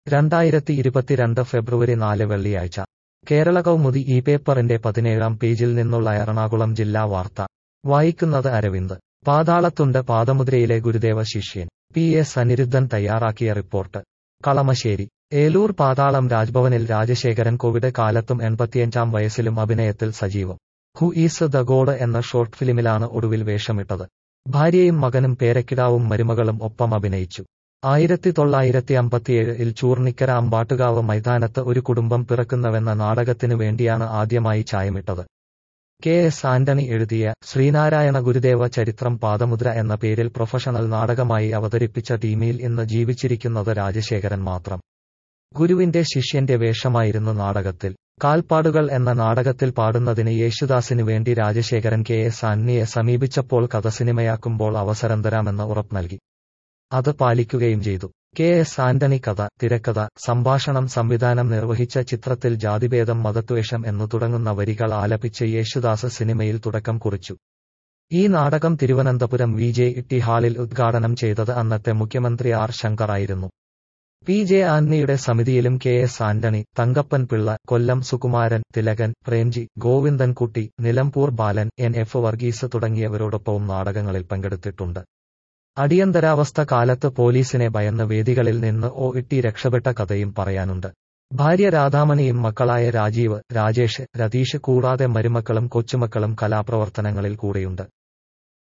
രണ്ടായിരത്തി ഇരുപത്തിരണ്ട് ഫെബ്രുവരി നാല് വെള്ളിയാഴ്ച കേരള കൗമുദി ഈ പേപ്പറിന്റെ പതിനേഴാം പേജിൽ നിന്നുള്ള എറണാകുളം ജില്ലാ വാർത്ത വായിക്കുന്നത് അരവിന്ദ് പാതാളത്തുണ്ട് പാദമുദ്രയിലെ ഗുരുദേവ ശിഷ്യൻ പി എസ് അനിരുദ്ധൻ തയ്യാറാക്കിയ റിപ്പോർട്ട് കളമശ്ശേരി ഏലൂർ പാതാളം രാജ്ഭവനിൽ രാജശേഖരൻ കോവിഡ് കാലത്തും എൺപത്തിയഞ്ചാം വയസ്സിലും അഭിനയത്തിൽ സജീവം ഹു ഈസ് ദ ഗോഡ് എന്ന ഷോർട്ട് ഫിലിമിലാണ് ഒടുവിൽ വേഷമിട്ടത് ഭാര്യയും മകനും പേരക്കിടാവും മരുമകളും ഒപ്പം അഭിനയിച്ചു ആയിരത്തി തൊള്ളായിരത്തി അമ്പത്തിയേഴിൽ ചൂർണിക്കര അമ്പാട്ടുകാവ് മൈതാനത്ത് ഒരു കുടുംബം പിറക്കുന്നവെന്ന നാടകത്തിനു വേണ്ടിയാണ് ആദ്യമായി ചായമിട്ടത് കെ എസ് ആന്റണി എഴുതിയ ശ്രീനാരായണ ഗുരുദേവ ചരിത്രം പാദമുദ്ര എന്ന പേരിൽ പ്രൊഫഷണൽ നാടകമായി അവതരിപ്പിച്ച ടീമിൽ ഇന്ന് ജീവിച്ചിരിക്കുന്നത് രാജശേഖരൻ മാത്രം ഗുരുവിന്റെ ശിഷ്യന്റെ വേഷമായിരുന്നു നാടകത്തിൽ കാൽപ്പാടുകൾ എന്ന നാടകത്തിൽ പാടുന്നതിന് യേശുദാസിനു വേണ്ടി രാജശേഖരൻ കെ എസ് ആന്ണിയെ സമീപിച്ചപ്പോൾ കഥ സിനിമയാക്കുമ്പോൾ അവസരം തരാമെന്ന് ഉറപ്പ് നൽകി അത് പാലിക്കുകയും ചെയ്തു കെ എസ് ആന്റണി കഥ തിരക്കഥ സംഭാഷണം സംവിധാനം നിർവഹിച്ച ചിത്രത്തിൽ ജാതിഭേദം മതദ്വേഷം എന്നു തുടങ്ങുന്ന വരികൾ ആലപിച്ച് യേശുദാസ് സിനിമയിൽ തുടക്കം കുറിച്ചു ഈ നാടകം തിരുവനന്തപുരം വി ജെ ഇട്ടി ഹാളിൽ ഉദ്ഘാടനം ചെയ്തത് അന്നത്തെ മുഖ്യമന്ത്രി ആർ ശങ്കർ ആയിരുന്നു പി ജെ ആന്ണിയുടെ സമിതിയിലും K S Antony Thankappan Pillai Kollam Sukumaran Thilakan Premji Govindankutty Nilambur Balan N F Varghese തുടങ്ങിയവരോടൊപ്പവും നാടകങ്ങളിൽ പങ്കെടുത്തിട്ടുണ്ട് അടിയന്തരാവസ്ഥ കാലത്ത് പോലീസിനെ ഭയന്ന വേദികളിൽ നിന്ന് ഒ ഇട്ടി രക്ഷപ്പെട്ട കഥയും പറയാനുണ്ട് ഭാര്യ രാധാമണിയും മക്കളായ രാജീവ് രാജേഷ് രതീഷ് കൂടാതെ മരുമക്കളും കൊച്ചുമക്കളും കലാപ്രവർത്തനങ്ങളിൽ കൂടെയുണ്ട്